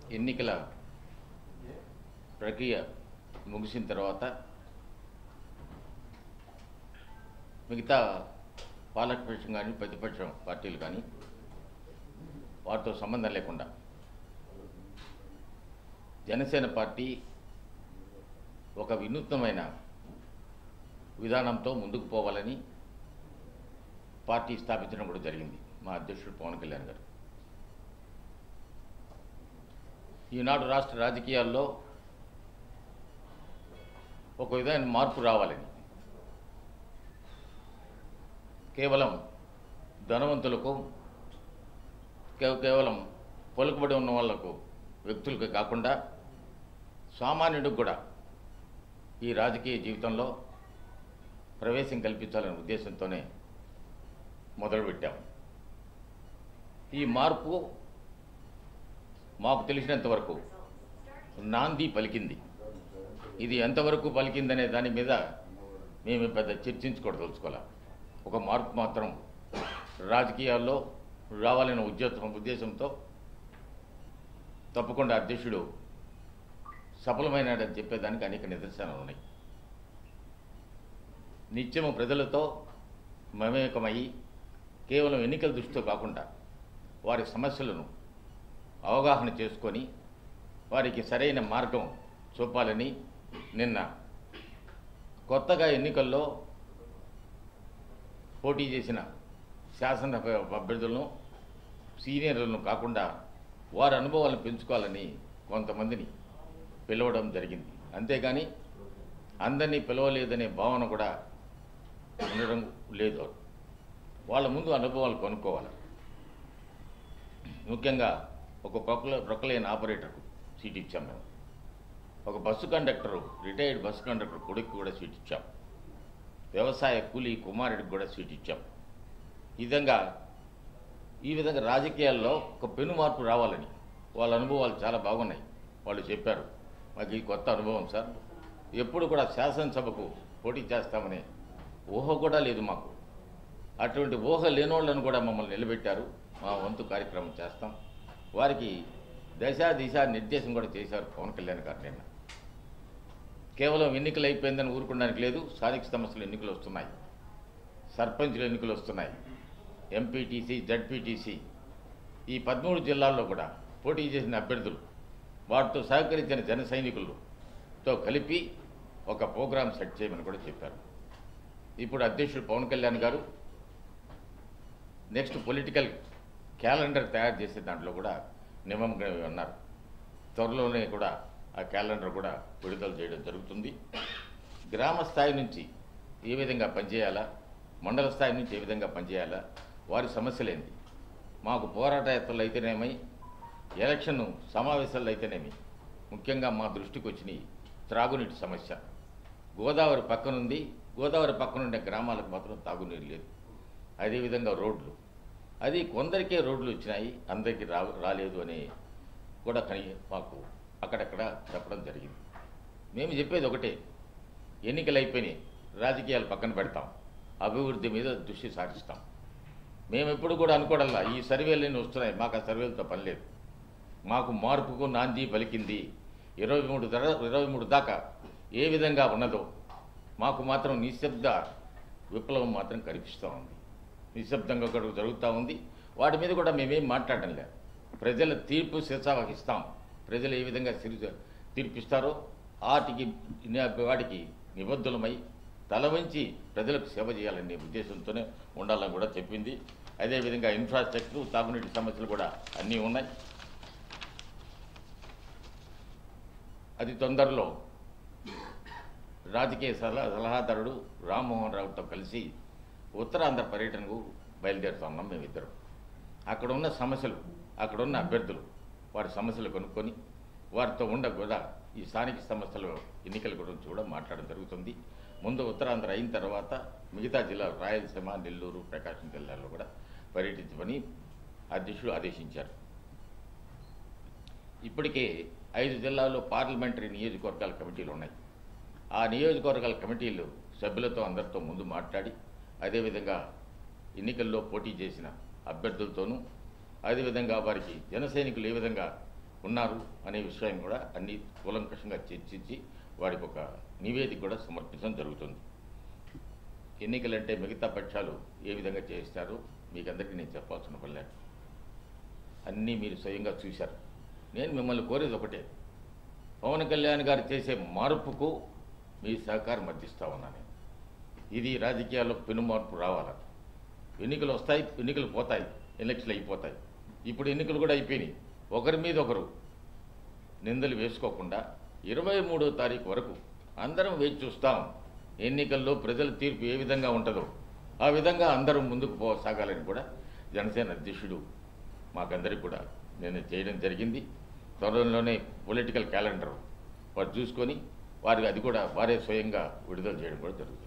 ఎన్నికల ప్రక్రియ ముగిసిన తర్వాత మిగతా పాలకపక్షం కానీ ప్రతిపక్షం పార్టీలు కానీ వారితో సంబంధం లేకుండా జనసేన పార్టీ ఒక వినూత్నమైన విధానంతో ముందుకు పోవాలని పార్టీ స్థాపించడం కూడా జరిగింది మా అధ్యక్షుడు పవన్ కళ్యాణ్ గారు ఈనాడు రాష్ట్ర రాజకీయాల్లో ఒక విధమైన మార్పు రావాలని కేవలం ధనవంతులకు కే- కేవలం పలుకుబడి ఉన్న వాళ్లకు వ్యక్తులకు కాకుండా సామాన్యుడికి కూడా ఈ రాజకీయ జీవితంలో ప్రవేశం కల్పించాలనే ఉద్దేశంతోనే మొదలుపెట్టాం ఈ మార్పు మాకు తెలిసినంత వరకు నాంది పలికింది ఇది ఎంతవరకు పలికిందనే దాని మీద మేము పెద్ద చర్చించుకోదలుచుకోలే ఒక మార్పు మాత్రం రాజకీయాల్లో రావాలనే ఉద్దేశం ఉద్దేశంతో తప్పకుండా అధ్యక్షుడు సఫలమైనాడని చెప్పేదానికి అనేక నిదర్శనాలు ఉన్నాయి నిత్యము ప్రజలతో మమేకమయ్యి కేవలం ఎన్నికల దృష్టితో కాకుండా వారి సమస్యలను అవగాహన చేసుకొని వారికి సరైన మార్గం చూపాలని నిన్న కొత్తగా ఎన్నికల్లో పోటీ చేసిన శాసనసభ అభ్యర్థులను సీనియర్లను కాకుండా వారి అనుభవాలను పెంచుకోవాలని కొంతమందిని పిలవడం జరిగింది అంతేగాని అందరినీ పిలవలేదనే భావన కూడా ఉండడం లేదు వాళ్ళ ముందు అనుభవాలు కొనుక్కోవాలి ముఖ్యంగా ఒక ప్రొక్ల ప్రొక్లైన్ ఆపరేటర్కు సీట్ ఇచ్చాం మేము ఒక bus conductor retired bus conductor కొడుకు కూడా సీట్ ఇచ్చాం వ్యవసాయ కూలీ కుమారుడికి కూడా సీట్ ఇచ్చాం ఈ విధంగా ఈ విధంగా రాజకీయాల్లో ఒక పెను మార్పు రావాలని వాళ్ళ అనుభవాలు చాలా బాగున్నాయి వాళ్ళు చెప్పారు మాకు ఇది కొత్త అనుభవం సార్ ఎప్పుడు కూడా శాసనసభకు పోటీ చేస్తామనే ఊహ కూడా లేదు మాకు అటువంటి ఊహ లేనోళ్ళను కూడా మమ్మల్ని నిలబెట్టారు మా వంతు కార్యక్రమం చేస్తాం వారికి దశ దిశ నిర్దేశం కూడా చేశారు పవన్ కళ్యాణ్ గారు నిన్న కేవలం ఎన్నికలు అయిపోయిందని ఊరుకోవడానికి లేదు స్థానిక సంస్థలు ఎన్నికలు వస్తున్నాయి సర్పంచుల ఎన్నికలు వస్తున్నాయి ఎంపీటీసీ జడ్పీటీసీ ఈ పదమూడు జిల్లాల్లో కూడా పోటీ చేసిన అభ్యర్థులు వాటితో సహకరించిన జన సైనికులతో కలిపి ఒక ప్రోగ్రాం సెట్ చేయమని కూడా చెప్పారు ఇప్పుడు అధ్యక్షుడు పవన్ కళ్యాణ్ గారు నెక్స్ట్ పొలిటికల్ క్యాలెండర్ తయారు చేసే దాంట్లో కూడా నిమగ్నమై ఉన్నారు త్వరలోనే కూడా ఆ క్యాలెండర్ కూడా విడుదల చేయడం జరుగుతుంది గ్రామ స్థాయి నుంచి ఏ విధంగా పనిచేయాలా మండల స్థాయి నుంచి ఏ విధంగా పనిచేయాలా వారి సమస్యలేంది మాకు పోరాట యాత్రలు అయితేనేమి ఎలక్షన్ సమావేశాలు అయితేనేమి ముఖ్యంగా మా దృష్టికి వచ్చినాయి త్రాగునీటి సమస్య గోదావరి పక్కనుంది గోదావరి పక్కనుండే గ్రామాలకు మాత్రం తాగునీరు లేదు అదేవిధంగా రోడ్లు అది కొందరికే రోడ్లు వచ్చినాయి అందరికీ రా రాలేదు అని కూడా కని మాకు అక్కడక్కడ చెప్పడం జరిగింది మేము చెప్పేది ఒకటే ఎన్నికలు అయిపోయినాయి రాజకీయాలు పక్కన పెడతాం అభివృద్ధి మీద దృష్టి సారిస్తాం మేము ఎప్పుడు కూడా అనుకోవడంలా ఈ సర్వేలు వస్తున్నాయి మాకు ఆ సర్వేలతో పని లేదు మాకు మార్పుకు నాంది పలికింది ఇరవై మూడు ధర ఇరవై మూడు దాకా ఏ విధంగా ఉన్నదో మాకు మాత్రం నిశ్శబ్ద విప్లవం మాత్రం కనిపిస్తూ ఉంది నిశ్శబ్దంగా కూడా జరుగుతూ ఉంది వాటి మీద కూడా మేమేం మాట్లాడడం లేదు ప్రజల తీర్పు శిరస వహిస్తాం ప్రజలు ఏ విధంగా సిరి తీర్పిస్తారో వాటికి వాటికి నిబద్ధులమై తల వంచి ప్రజలకు సేవ చేయాలనే ఉద్దేశంతోనే ఉండాలని కూడా చెప్పింది అదేవిధంగా ఇన్ఫ్రాస్ట్రక్చర్ తాగునీటి సమస్యలు కూడా అన్నీ ఉన్నాయి అతి తొందరలో రాజకీయ సలహా సలహాదారుడు రామ్మోహన్ రావుతో కలిసి ఉత్తరాంధ్ర పర్యటనకు బయలుదేరుతున్నాం మేమిద్దరం అక్కడ ఉన్న సమస్యలు అక్కడ ఉన్న అభ్యర్థులు వారి సమస్యలు కొనుక్కొని వారితో ఉండ కూడా ఈ స్థానిక సంస్థల ఎన్నికల గురించి కూడా మాట్లాడడం జరుగుతుంది ముందు ఉత్తరాంధ్ర అయిన తర్వాత మిగతా జిల్లాలు రాయలసీమ నెల్లూరు ప్రకాశం జిల్లాల్లో కూడా పర్యటించమని అధ్యక్షుడు ఆదేశించారు ఇప్పటికే ఐదు జిల్లాల్లో పార్లమెంటరీ నియోజకవర్గాల కమిటీలు ఉన్నాయి ఆ నియోజకవర్గాల కమిటీలు సభ్యులతో అందరితో ముందు మాట్లాడి అదేవిధంగా ఎన్నికల్లో పోటీ చేసిన అభ్యర్థులతోనూ అదేవిధంగా వారికి జన సైనికులు ఏ విధంగా ఉన్నారు అనే విషయం కూడా అన్ని కూలంకషంగా చర్చించి వాడికి ఒక నివేదిక కూడా సమర్పించడం జరుగుతుంది ఎన్నికలంటే మిగతా పక్షాలు ఏ విధంగా చేస్తారు మీకు అందరికీ నేను చెప్పాల్సిన పని లేదు అన్నీ మీరు స్వయంగా చూశారు నేను మిమ్మల్ని కోరేది ఒకటే పవన్ కళ్యాణ్ గారు చేసే మార్పుకు మీ సహకారం అందిస్తా ఉన్నాను నేను. ఇది రాజకీయాల్లో పెను మార్పు రావాలి ఎన్నికలు వస్తాయి ఎన్నికలు పోతాయి ఎలక్షన్లు అయిపోతాయి ఇప్పుడు ఎన్నికలు కూడా అయిపోయినాయి ఒకరి మీద ఒకరు నిందలు వేసుకోకుండా ఇరవై మూడో తారీఖు వరకు అందరం వేచి చూస్తాం ఎన్నికల్లో ప్రజల తీర్పు ఏ విధంగా ఉంటుందో ఆ విధంగా అందరం ముందుకు పో సాగాలని కూడా జనసేన అధ్యక్షుడు మాకందరికి కూడా నేను చేయడం జరిగింది త్వరలోనే పొలిటికల్ క్యాలెండర్ వారు చూసుకొని వారికి అది కూడా వారే స్వయంగా విడుదల చేయడం కూడా జరుగుతుంది